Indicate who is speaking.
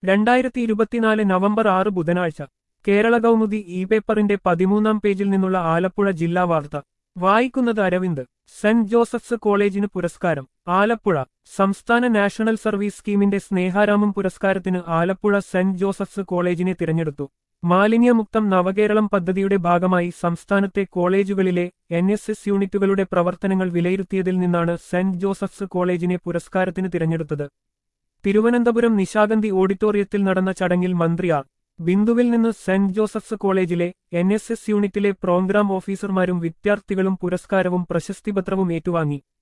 Speaker 1: രണ്ടായിരത്തി ഇരുപത്തിനാല് നവംബർ ആറ് ബുധനാഴ്ച കേരള കൗമുദി ഇ പേപ്പറിന്റെ പതിമൂന്നാം പേജിൽ നിന്നുള്ള ആലപ്പുഴ ജില്ലാ വാർത്ത വായിക്കുന്നത് അരവിന്ദ് സെന്റ് ജോസഫ്സ് കോളേജിന് പുരസ്കാരം ആലപ്പുഴ സംസ്ഥാന നാഷണൽ സർവീസ് സ്കീമിന്റെ സ്നേഹാരാമം പുരസ്കാരത്തിന് ആലപ്പുഴ സെന്റ് ജോസഫ്സ് കോളേജിനെ തിരഞ്ഞെടുത്തു മാലിന്യമുക്തം നവകേരളം പദ്ധതിയുടെ ഭാഗമായി സംസ്ഥാനത്തെ കോളേജുകളിലെ എൻ എസ് എസ് യൂണിറ്റുകളുടെ പ്രവർത്തനങ്ങൾ വിലയിരുത്തിയതിൽ നിന്നാണ് സെന്റ് ജോസഫ്സ് കോളേജിനെ പുരസ്കാരത്തിന് തിരഞ്ഞെടുത്തത് തിരുവനന്തപുരം നിശാഗന്ധി ഓഡിറ്റോറിയത്തിൽ നടന്ന ചടങ്ങിൽ മന്ത്രി ആർ ബിന്ദുവിൽ നിന്ന് സെന്റ് ജോസഫ്സ് കോളേജിലെ എൻ എസ് എസ് യൂണിറ്റിലെ പ്രോഗ്രാം ഓഫീസർമാരും വിദ്യാർത്ഥികളും പുരസ്കാരവും പ്രശസ്തിപത്രവും ഏറ്റുവാങ്ങി